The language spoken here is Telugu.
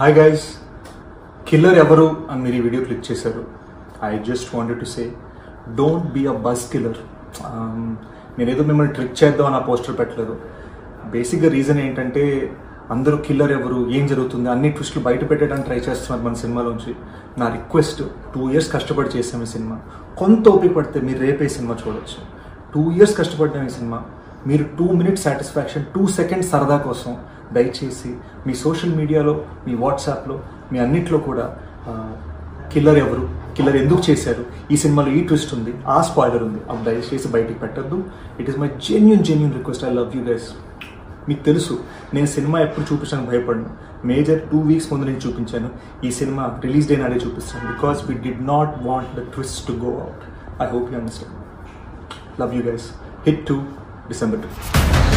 హాయ్ గైస్ కిల్లర్ ఎవరు అని మీరు ఈ వీడియో క్లిక్ చేశారు I just wanted to say don't be a buzz killer నేనేదో మిమ్మల్ని ట్రిక్ చేద్దాం అని ఆ పోస్టర్ పెట్టలేదు బేసిక్గా రీజన్ ఏంటంటే అందరూ కిల్లర్ ఎవరు ఏం జరుగుతుంది అన్ని ట్విస్టులు బయట పెట్టడానికి ట్రై చేస్తున్నారు మన సినిమాలోంచి నా రిక్వెస్ట్ టూ ఇయర్స్ కష్టపడి చేసాం ఈ సినిమా కొంత ఓపిక పడితే మీరు రేపే సినిమా చూడొచ్చు టూ ఇయర్స్ కష్టపడ్డాం ఈ సినిమా మీరు two minutes satisfaction two seconds సరదా కోసం దయచేసి మీ సోషల్ మీడియాలో మీ వాట్సాప్లో మీ అన్నిట్లో కూడా కిల్లర్ ఎవరు కిల్లర్ ఎందుకు చేశారు ఈ సినిమాలో ఈ ట్విస్ట్ ఉంది ఆ స్పాయిలర్ ఉంది అవి దయచేసి బయటికి పెట్టద్దు it is my genuine genuine request I love you guys మీకు తెలుసు నేను సినిమా ఎప్పుడు చూపించడానికి భయపడను మేజర్ టూ వీక్స్ ముందు నేను చూపించాను ఈ సినిమా రిలీజ్ డే నాడే చూపిస్తాను because we did not want the twist to go out I hope you understand love you guys hit two December two